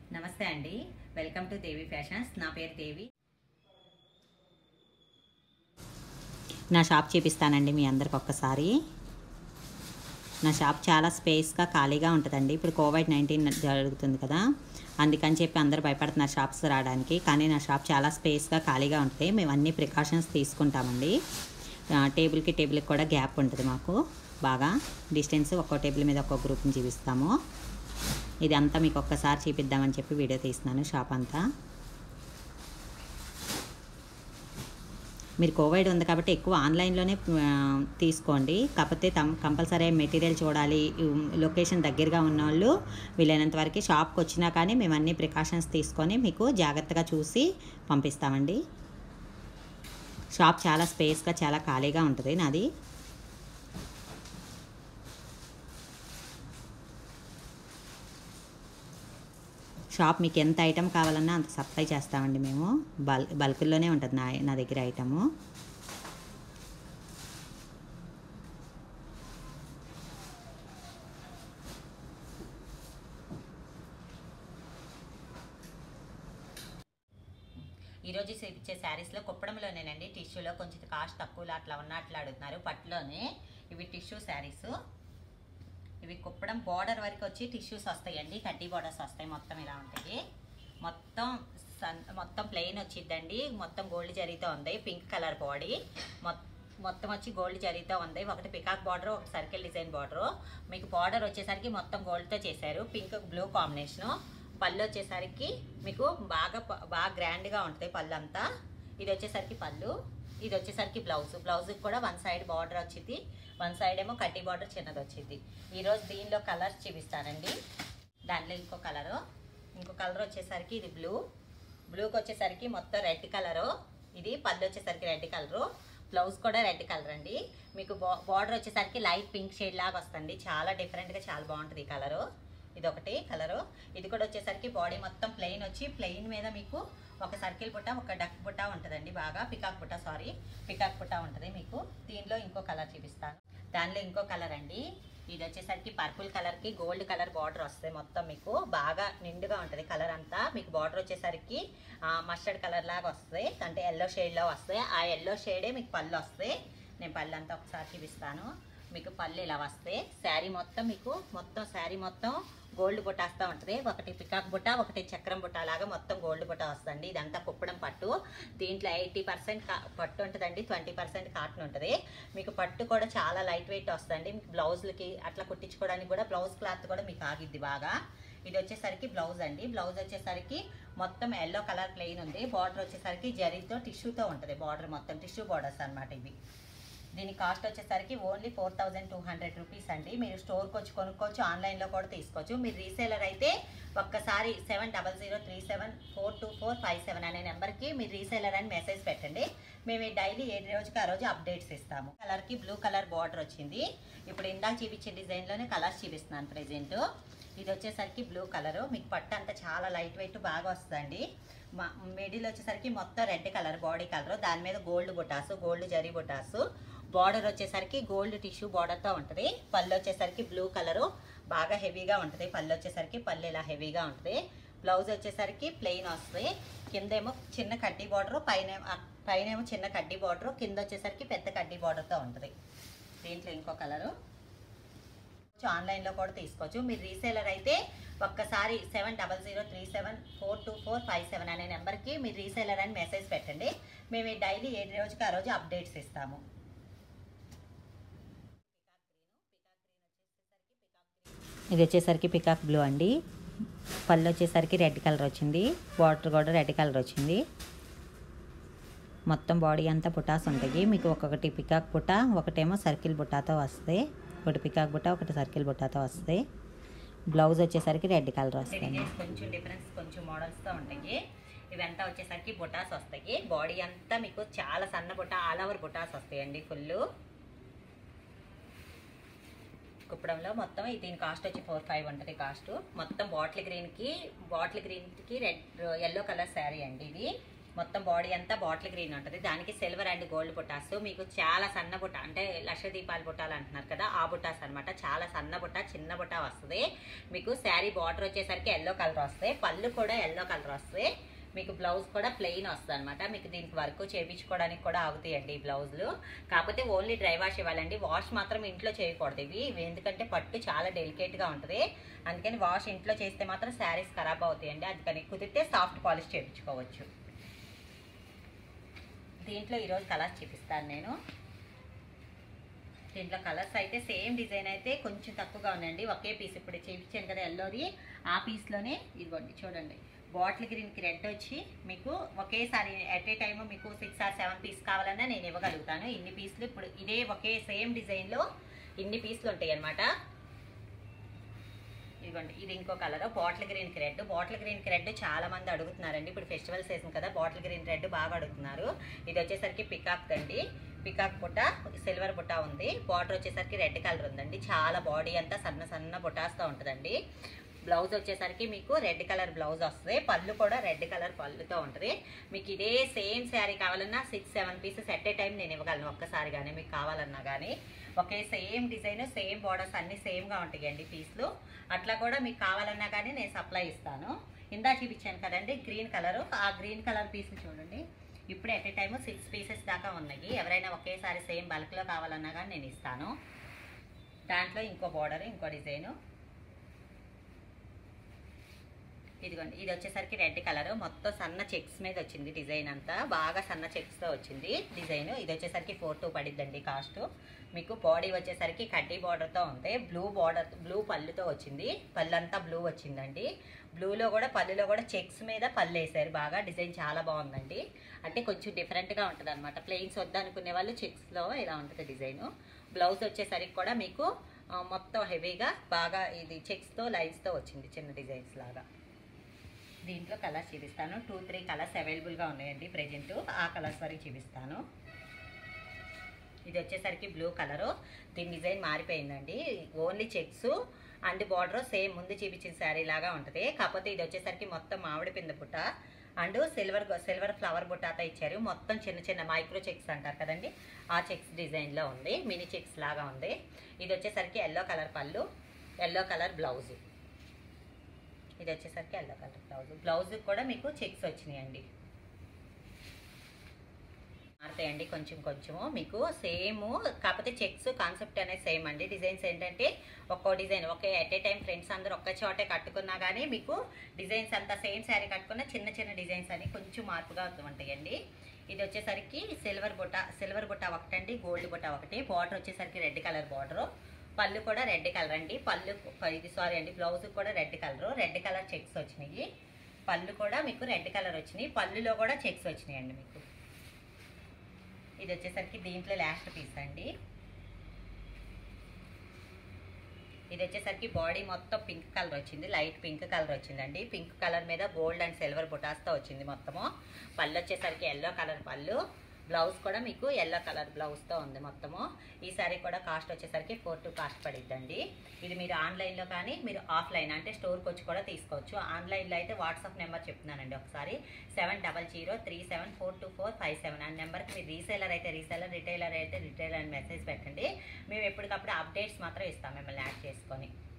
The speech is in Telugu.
నమస్తే అండి వెల్కమ్ టు దేవి ఫ్యాషన్స్ నా పేరు దేవి నా షాప్ చూపిస్తానండి మీ అందరికి ఒక్కసారి నా షాప్ చాలా స్పేస్గా ఖాళీగా ఉంటుందండి ఇప్పుడు కోవిడ్ నైన్టీన్ జరుగుతుంది కదా అందుకని చెప్పి అందరూ భయపడుతున్నారు షాప్స్ రావడానికి కానీ నా షాప్ చాలా స్పేస్గా ఖాళీగా ఉంటుంది మేము అన్ని ప్రికాషన్స్ తీసుకుంటామండి ఆ, టేబుల్కి టేబుల్కి కూడా గ్యాప్ ఉంటుంది మాకు బాగా డిస్టెన్స్ ఒక్కో టేబుల్ మీద ఒక్కో గ్రూప్ని చూపిస్తాము ఇది అంతా మీకు ఒక్కసారి చూపిద్దామని చెప్పి వీడియో తీస్తున్నాను షాప్ అంతా మీరు కోవిడ్ ఉంది కాబట్టి ఎక్కువ ఆన్లైన్లోనే ఆ, తీసుకోండి కాకపోతే తమ్ కంపల్సరీ మెటీరియల్ చూడాలి ఉమ్, లొకేషన్ దగ్గరగా ఉన్న వాళ్ళు వీలైనంత వరకు షాప్కి వచ్చినా కానీ మేము అన్ని ప్రికాషన్స్ తీసుకొని మీకు జాగ్రత్తగా చూసి పంపిస్తామండి షాప్ చాలా స్పేస్గా చాలా ఖాళీగా ఉంటుంది నాది షాప్ మీకు ఎంత ఐటెం కావాలన్నా అంత సప్లై చేస్తామండి మేము బల్ బల్క్లోనే ఉంటుంది నా నా దగ్గర ఐటము ఈరోజు ఇచ్చే శారీస్లో కుప్పడంలోనేనండి టిష్యూలో కొంచెం కాస్ట్ తక్కువలో అట్లా ఉన్న అట్లా అడుగుతున్నారు పట్టులోనే ఇవి టిష్యూ శారీస్ ఇవి కుప్పడం బార్డర్ వరకు వచ్చి టిష్యూస్ వస్తాయండి కడ్డీ బార్డర్స్ వస్తాయి మొత్తం ఇలా ఉంటాయి మొత్తం సన్ మొత్తం ప్లెయిన్ వచ్చిద్దండి మొత్తం గోల్డ్ జరీతో ఉంది పింక్ కలర్ బాడీ మొత్తం వచ్చి గోల్డ్ జరీతో ఉంది ఒకటి పికాక్ బార్డర్ ఒకటి సర్కిల్ డిజైన్ బార్డర్ మీకు బార్డర్ వచ్చేసరికి మొత్తం గోల్డ్తో చేశారు పింక్ బ్లూ కాంబినేషను పళ్ళు వచ్చేసరికి మీకు బాగా ప- బాగా గ్రాండ్గా ఉంటుంది పళ్ళు అంతా ఇది వచ్చేసరికి పళ్ళు ఇది వచ్చేసరికి బ్లౌజ్ బ్లౌజ్కి కూడా వన్ సైడ్ బార్డర్ వచ్చింది వన్ సైడ్ ఏమో కడ్డీ బార్డర్ చిన్నది వచ్చింది ఈరోజు దీనిలో కలర్స్ చూపిస్తానండి దాంట్లో ఇంకో కలరు ఇంకో కలర్ వచ్చేసరికి ఇది బ్లూ బ్లూకి వచ్చేసరికి మొత్తం రెడ్ కలరు ఇది పళ్ళు వచ్చేసరికి రెడ్ కలరు బ్లౌజ్ కూడా రెడ్ కలర్ అండి మీకు బార్డర్ వచ్చేసరికి లైట్ పింక్ షేడ్ లాగా వస్తుంది చాలా డిఫరెంట్గా చాలా బాగుంటుంది ఈ కలరు ఇది ఒకటి కలరు ఇది కూడా వచ్చేసరికి బాడీ మొత్తం ప్లెయిన్ వచ్చి ప్లెయిన్ మీద మీకు ఒక సర్కిల్ బుట్ట ఒక డక్ బుట్ట ఉంటుందండి బాగా పికాక్ బుట్ట సారీ పికాక్ బుట్ట ఉంటుంది మీకు దీనిలో ఇంకో కలర్ చూపిస్తాను దానిలో ఇంకో కలర్ అండి ఇది వచ్చేసరికి పర్పుల్ కలర్కి గోల్డ్ కలర్ బార్డర్ వస్తుంది మొత్తం మీకు బాగా నిండుగా ఉంటుంది కలర్ అంతా మీకు బార్డర్ వచ్చేసరికి మస్టర్డ్ కలర్ లాగా వస్తుంది అంటే ఎల్లో షేడ్లో వస్తాయి ఆ ఎల్లో షేడే మీకు పళ్ళు వస్తాయి నేను పళ్ళు అంతా ఒకసారి చూపిస్తాను మీకు పళ్ళు ఇలా వస్తాయి శారీ మొత్తం మీకు మొత్తం శారీ మొత్తం గోల్డ్ బుట్ట వస్తూ ఉంటుంది ఒకటి పికాక్ బుట్ట ఒకటి చక్రం బుట్ట లాగా మొత్తం గోల్డ్ బుట్ట వస్తుంది ఇదంతా కుప్పడం పట్టు దీంట్లో ఎయిటీ పర్సెంట్ పట్టు ఉంటుందండి ట్వంటీ పర్సెంట్ కాటన్ ఉంటుంది మీకు పట్టు కూడా చాలా లైట్ వెయిట్ వస్తుంది మీకు బ్లౌజులకి అట్లా కుట్టించుకోవడానికి కూడా బ్లౌజ్ క్లాత్ కూడా మీకు ఆగిద్ది బాగా ఇది వచ్చేసరికి బ్లౌజ్ అండి బ్లౌజ్ వచ్చేసరికి మొత్తం ఎల్లో కలర్ ప్లెయిన్ ఉంది బార్డర్ వచ్చేసరికి జరీతో టిష్యూతో ఉంటుంది బార్డర్ మొత్తం టిష్యూ బార్డర్స్ అన్నమాట ఇవి దీని కాస్ట్ వచ్చేసరికి only four thousand two hundred rupees అండి మీరు స్టోర్కి వచ్చి కొనుక్కోవచ్చు ఆన్లైన్లో కూడా తీసుకోవచ్చు మీరు రీసేలర్ అయితే ఒక్కసారి seven double zero three seven four two four five seven అనే నెంబర్కి మీరు రీసేలర్ అని మెసేజ్ పెట్టండి మేము ఈ డైలీ ఏ రోజుకి ఆ రోజు అప్డేట్స్ ఇస్తాము కలర్కి బ్లూ కలర్ బార్డర్ వచ్చింది ఇప్పుడు ఇందాక చూపించే డిజైన్లోనే కలర్స్ చూపిస్తున్నాను ప్రజెంట్ ఇది వచ్చేసరికి బ్లూ కలర్ మీకు పట్టు అంతా చాలా లైట్ వెయిట్ బాగా వస్తుందండి మా మిడిల్ వచ్చేసరికి మొత్తం రెడ్ కలర్ బాడీ కలర్ దాని మీద గోల్డ్ బుటాసు గోల్డ్ జరీ బుటాసు బార్డర్ వచ్చేసరికి గోల్డ్ టిష్యూ బార్డర్తో ఉంటుంది పళ్ళు వచ్చేసరికి బ్లూ కలరు బాగా హెవీగా ఉంటుంది పళ్ళు వచ్చేసరికి పళ్ళు ఇలా హెవీగా ఉంటుంది బ్లౌజ్ వచ్చేసరికి ప్లెయిన్ వస్తుంది కిందేమో చిన్న కడ్డీ బార్డర్ పైన పైన ఏమో చిన్న కడ్డీ బార్డర్ కింద వచ్చేసరికి పెద్ద కడ్డీ బార్డర్తో ఉంటుంది దీంట్లో ఇంకో కలరు ఆన్లైన్లో కూడా తీసుకోవచ్చు మీరు రీసేలర్ అయితే ఒక్కసారి seven double zero three seven four two four five seven అనే నెంబర్కి మీరు రీసేలర్ అని మెసేజ్ పెట్టండి మేము ఈ డైలీ ఏ రోజుకి ఆ రోజు అప్డేట్స్ ఇస్తాము ఇది వచ్చేసరికి పికాక్ బ్లూ అండి పళ్ళు వచ్చేసరికి రెడ్ కలర్ వచ్చింది బార్డర్ కూడా రెడ్ కలర్ వచ్చింది మొత్తం బాడీ అంతా బుటాస్ ఉంటాయి మీకు ఒక్కొక్కటి పికాక్ బుట్ట ఒకటేమో సర్కిల్ బుట్టాతో వస్తాయి ఒకటి పికాక్ బుట్ట ఒకటి సర్కిల్ బుట్టాతో వస్తాయి బ్లౌజ్ వచ్చేసరికి రెడ్ కలర్ వస్తుంది కొంచెం డిఫరెన్స్ కొంచెం మోడల్స్తో ఉంటాయి ఇవంతా వచ్చేసరికి బుటాస్ వస్తాయి బాడీ అంతా మీకు చాలా సన్న బుట్ట ఆల్ ఓవర్ బుటాస్ వస్తాయండి ఫుల్ కుప్పడంలో మొత్తం ఇది దీని కాస్ట్ వచ్చి ఫోర్ ఫైవ్ ఉంటుంది కాస్ట్ మొత్తం బాటిల్ గ్రీన్కి బాటిల్ గ్రీన్కి రెడ్ ఎల్లో కలర్ శారీ అండి ఇది మొత్తం బాడీ అంతా బాటిల్ గ్రీన్ ఉంటుంది దానికి సిల్వర్ అండ్ గోల్డ్ బుటాస్ మీకు చాలా సన్న బుట్ట అంటే లక్ష దీపాల బుట్టాలు అంటున్నారు కదా ఆ బుటాస్ అన్నమాట చాలా సన్న బుట్ట చిన్న బుట్ట వస్తుంది మీకు శారీ బార్డర్ వచ్చేసరికి ఎల్లో కలర్ వస్తాయి పళ్ళు కూడా ఎల్లో కలర్ వస్తాయి మీకు బ్లౌజ్ కూడా ప్లెయిన్ వస్తుంది అనమాట మీకు దీనికి వర్క్ చేయించుకోవడానికి కూడా ఆగుతాయండి ఈ బ్లౌజులు కాకపోతే ఓన్లీ డ్రై వాష్ ఇవ్వాలండి వాష్ మాత్రం ఇంట్లో చేయకూడదు ఇవి ఇవి ఎందుకంటే పట్టు చాలా డెలికేట్గా ఉంటుంది అందుకని వాష్ ఇంట్లో చేస్తే మాత్రం శారీస్ ఖరాబ్ అవుతాయండి అందుకని కుదిరితే సాఫ్ట్ పాలిష్ చేయించుకోవచ్చు దీంట్లో ఈరోజు కలర్స్ చూపిస్తాను నేను దీంట్లో కలర్స్ అయితే సేమ్ డిజైన్ అయితే కొంచెం తక్కువగా ఉందండి ఒకే పీస్ ఇప్పుడు చూపించాను కదా ఎల్లోది ఆ పీస్లోనే ఇదిగోండి చూడండి బాటిల్ గ్రీన్కి రెడ్ వచ్చి మీకు ఒకేసారి ఎట్ ఏ టైమ్ మీకు సిక్స్ ఆర్ సెవెన్ పీస్ కావాలన్నా నేను ఇవ్వగలుగుతాను ఇన్ని పీసులు ఇప్పుడు ఇదే ఒకే సేమ్ డిజైన్లో ఇన్ని పీసులు ఉంటాయి అన్నమాట ఇదిగోండి ఇది ఇంకో కలర్ బాటిల్ గ్రీన్ కి రెడ్ బాటిల్ గ్రీన్ కి రెడ్ చాలా మంది అడుగుతున్నారండి ఇప్పుడు ఫెస్టివల్ సీజన్ కదా బాటిల్ గ్రీన్ రెడ్ బాగా అడుగుతున్నారు ఇది వచ్చేసరికి పికాక్ అండి పికాక్ బుట్ట సిల్వర్ బుట్ట ఉంది బార్డర్ వచ్చేసరికి రెడ్ కలర్ ఉందండి చాలా బాడీ అంతా సన్న సన్న బుటాస్తో ఉంటుందండి బ్లౌజ్ వచ్చేసరికి మీకు రెడ్ కలర్ బ్లౌజ్ వస్తుంది పళ్ళు కూడా రెడ్ కలర్ పళ్ళుతో ఉంటుంది మీకు ఇదే సేమ్ శారీ కావాలన్నా six seven pieces at a time నేను ఇవ్వగలను ఒక్కసారి కానీ మీకు కావాలన్నా కానీ ఒకే సేమ్ డిజైన్ సేమ్ బార్డర్స్ అన్ని సేమ్గా ఉంటాయండి పీస్లు అట్లా కూడా మీకు కావాలన్నా కానీ నేను సప్లై ఇస్తాను ఇందా చూపించాను కదండి గ్రీన్ కలర్ ఆ గ్రీన్ కలర్ పీస్లు చూడండి ఇప్పుడు at a time six pieces దాకా ఉన్నాయి ఎవరైనా ఒకేసారి సేమ్ బల్క్లో కావాలన్నా కానీ నేను ఇస్తాను దాంట్లో ఇంకో బార్డర్ ఇంకో డిజైను ఇదిగోండి ఇది వచ్చేసరికి రెడ్ కలర్ మొత్తం సన్న చెక్స్ మీద వచ్చింది డిజైన్ అంతా బాగా సన్న చెక్స్తో వచ్చింది డిజైన్ ఇది వచ్చేసరికి ఫోర్ టూ పడిద్దండి కాస్ట్ మీకు బాడీ వచ్చేసరికి కడ్డీ బార్డర్తో ఉంది బ్లూ బార్డర్ బ్లూ పళ్ళుతో వచ్చింది పళ్ళు అంతా బ్లూ వచ్చిందండి బ్లూలో కూడా పళ్ళులో కూడా చెక్స్ మీద పళ్ళు వేసారు బాగా డిజైన్ చాలా బాగుందండి అంటే కొంచెం డిఫరెంట్గా ఉంటుంది అనమాట ప్లెయిన్స్ వద్దనుకునే వాళ్ళు చెక్స్లో ఇలా ఉంటుంది డిజైన్ బ్లౌజ్ వచ్చేసరికి కూడా మీకు ఆ, మొత్తం హెవీగా బాగా ఇది చెక్స్తో లైన్స్తో వచ్చింది చిన్న డిజైన్స్ లాగా దీంట్లో కలర్స్ చూపిస్తాను టూ త్రీ కలర్స్ అవైలబుల్గా ఉన్నాయండి ప్రజెంట్ ఆ కలర్స్ వరకు చూపిస్తాను ఇది వచ్చేసరికి బ్లూ కలరు దీని డిజైన్ మారిపోయిందండి only checks and border same ముందు చూపించిన శారీ లాగా ఉంటుంది కాకపోతే ఇది వచ్చేసరికి మొత్తం మామిడి పింద బుట్ట అండ్ సిల్వర్ సిల్వర్ ఫ్లవర్ బుట్టాతో ఇచ్చారు మొత్తం చిన్న చిన్న మైక్రో చెక్స్ అంటారు కదండి ఆ చెక్స్ డిజైన్లో ఉంది మినీ చెక్స్ లాగా ఉంది ఇది వచ్చేసరికి ఎల్లో కలర్ పళ్ళు ఎల్లో కలర్ బ్లౌజ్ ఇది వచ్చేసరికి ఎల్లో కలర్ బ్లౌజ్ బ్లౌజ్ కూడా మీకు చెక్స్ వచ్చినాయండి మారుతాయండి కొంచెం కొంచెము మీకు సేమ్ కాకపోతే చెక్స్ కాన్సెప్ట్ అనేది సేమ్ అండి డిజైన్స్ ఏంటంటే ఒక్కో డిజైన్ ఒకే ఎట్ ఏ టైం ఫ్రెండ్స్ అందరూ ఒక్క చోటే కట్టుకున్నా కానీ మీకు డిజైన్స్ అంతా సేమ్ శారీ కట్టుకున్న చిన్న చిన్న డిజైన్స్ అని కొంచెం మార్పుగా ఉంటాయండి ఇది వచ్చేసరికి సిల్వర్ బుట్ట సిల్వర్ బుట్ట ఒకటండి గోల్డ్ బుట్ట ఒకటి బార్డర్ వచ్చేసరికి రెడ్ కలర్ బార్డర్ పళ్ళు కూడా రెడ్ కలర్ అండి పళ్ళు ఇది సారీ అండి బ్లౌజ్ కూడా red colour red colour checks వచ్చినాయి పళ్ళు కూడా మీకు రెడ్ కలర్ వచ్చినాయి పళ్ళులో కూడా చెక్స్ వచ్చినాయి అండి మీకు ఇది వచ్చేసరికి దీంట్లో లాస్ట్ పీస్ అండి ఇది వచ్చేసరికి బాడీ మొత్తం పింక్ కలర్ వచ్చింది లైట్ పింక్ కలర్ వచ్చిందండి పింక్ కలర్ మీద గోల్డ్ అండ్ సిల్వర్ బుటాస్తో వచ్చింది మొత్తము పళ్ళు వచ్చేసరికి ఎల్లో కలర్ పళ్ళు బ్లౌజ్ కూడా మీకు ఎల్లో కలర్ బ్లౌజ్తో ఉంది మొత్తము ఈ సారీ కూడా కాస్ట్ వచ్చేసరికి ఫోర్ టు కాస్ట్ పడిద్దండి ఇది మీరు ఆన్లైన్లో కానీ మీరు ఆఫ్లైన్ అంటే స్టోర్కి వచ్చి కూడా తీసుకోవచ్చు ఆన్లైన్లో అయితే వాట్సాప్ నెంబర్ చెప్తున్నానండి ఒకసారి seven double zero three seven four two four five seven ఆ నెంబర్కి మీరు రీసేలర్ అయితే రీసేలర్ రిటైలర్ అయితే రిటైలర్ అని మెసేజ్ పెట్టండి మేము ఎప్పటికప్పుడు అప్డేట్స్ మాత్రం ఇస్తాం మిమ్మల్ని యాడ్ చేసుకొని